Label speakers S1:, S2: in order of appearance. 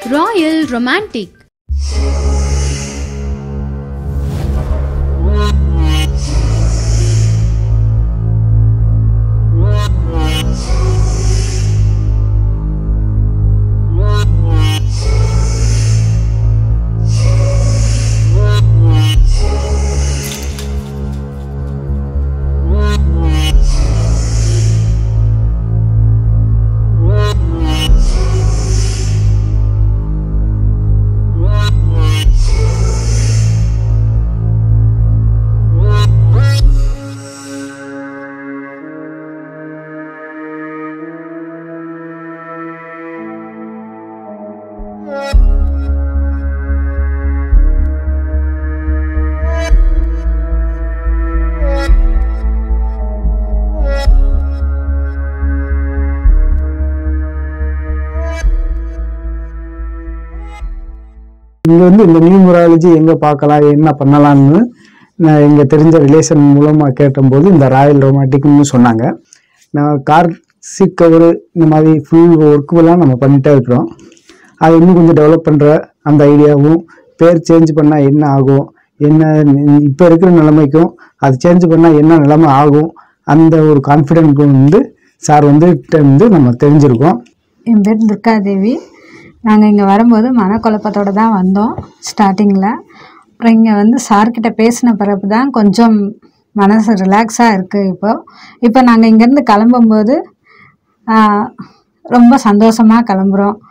S1: Royal Romantic.
S2: இங்க வந்து இந்த நியூமராலஜி எங்க பார்க்கலாம் என்ன பண்ணலாம்னு நான் இங்க தெரிஞ்ச ரிலேஷன் மூலமா கேட்டபோது இந்த ராயல் ரொமாட்டிக்னு சொன்னாங்க நான் கார் சீட் கவர் இந்த மாதிரி ஃபுல் ஒர்க்குலாம் நம்ம பண்ணிட்டே இருக்கிறோம் அது இன்னும் கொஞ்சம் டெவலப் பண்ற அந்த ஐடியாவும் பேர் சேஞ்ச் பண்ணா என்ன ஆகும் என்ன இப்போ இருக்கிற நிலைமைக்கும் அது சேஞ்ச் பண்ணா என்ன நிலைமை ஆகும் அந்த ஒரு கான்ஃபிடென்ட் வந்து சார் வந்து வந்து நம்ம தெரிஞ்சிருக்கோம்
S3: என் பேர் துர்காதேவி நாங்கள் இங்கே வரும்போது மனக்குழப்பத்தோடு தான் வந்தோம் ஸ்டார்டிங்கில் அப்புறம் இங்கே வந்து சார்கிட்ட பேசின பிறகு தான் கொஞ்சம் மனசு ரிலாக்ஸாக இருக்குது இப்போ இப்போ நாங்கள் இங்கேருந்து கிளம்பும்போது ஆஹ், ரொம்ப சந்தோஷமாக கிளம்புறோம்